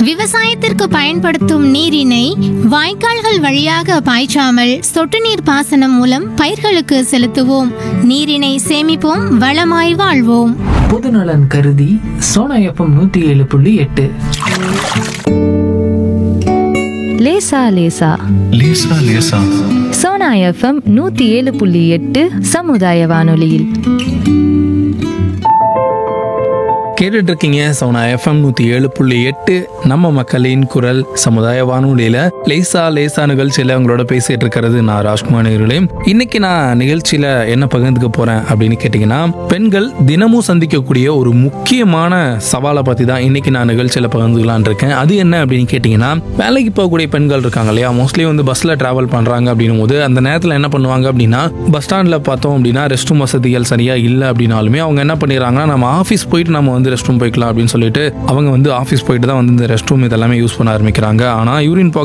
விவசாயத்திற்கு பயன்படுத்தும் நீரினை வாய்க்கால்கள் வழியாக பாய்ச்சாமல் சொட்டு நீர் பாசனம் மூலம் பயிர்களுக்கு செலுத்துவோம் நீரினை சேமிப்போம் வளமாய் வாழ்வோம் பொதுநலன் கருதி சோனா எஃப்எம் நூத்தி ஏழு புள்ளி எட்டு லேசா லேசா லேசா லேசா சோனா எஃப்எம் நூத்தி ஏழு புள்ளி எட்டு சமுதாய வானொலியில் கேட்டுட்டு இருக்கீங்க சோனா எஃப்எம் நூற்றி ஏழு புள்ளி எட்டு நம்ம மக்களின் குரல் சமுதாய வானொலியில் லேசா லேசா நிகழ்ச்சியில் உங்களோட பேசிட்டு இருக்கிறது நான் ராஜ்குமார் நேர்களே இன்னைக்கு நான் நிகழ்ச்சியில் என்ன பகிர்ந்துக்க போறேன் அப்படின்னு கேட்டிங்கன்னா பெண்கள் தினமும் சந்திக்கக்கூடிய ஒரு முக்கியமான சவாலை பற்றி தான் இன்னைக்கு நான் நிகழ்ச்சியில் பகிர்ந்துக்கலான் இருக்கேன் அது என்ன அப்படின்னு கேட்டிங்கன்னா வேலைக்கு போகக்கூடிய பெண்கள் இருக்காங்க இல்லையா மோஸ்ட்லி வந்து பஸ்ஸில் ட்ராவல் பண்ணுறாங்க அப்படின்னும் போது அந்த நேரத்தில் என்ன பண்ணுவாங்க அப்படின்னா பஸ் ஸ்டாண்டில் பார்த்தோம் அப்படின்னா ரெஸ்ட் ரூம் வசதிகள் சரியாக இல்லை அப்படின்னாலுமே அவங்க என்ன பண்ணிடுறாங்கன்னா நம்ம ஆஃபீஸ் போயிட்டு நம்ம வந்து ரெஸ்ட் ரூம் போய்க்கலாம் அப்படின்னு சொல்லிட்டு அவங்க வந்து ஆஃபீஸ் போயிட்டு தான் வந்து இந்த ரெஸ்ட் ரூம் இதெல்லாமே யூஸ் பண்ண ஆரம்பிக்கிறாங்க ஆனால் யூரின் போக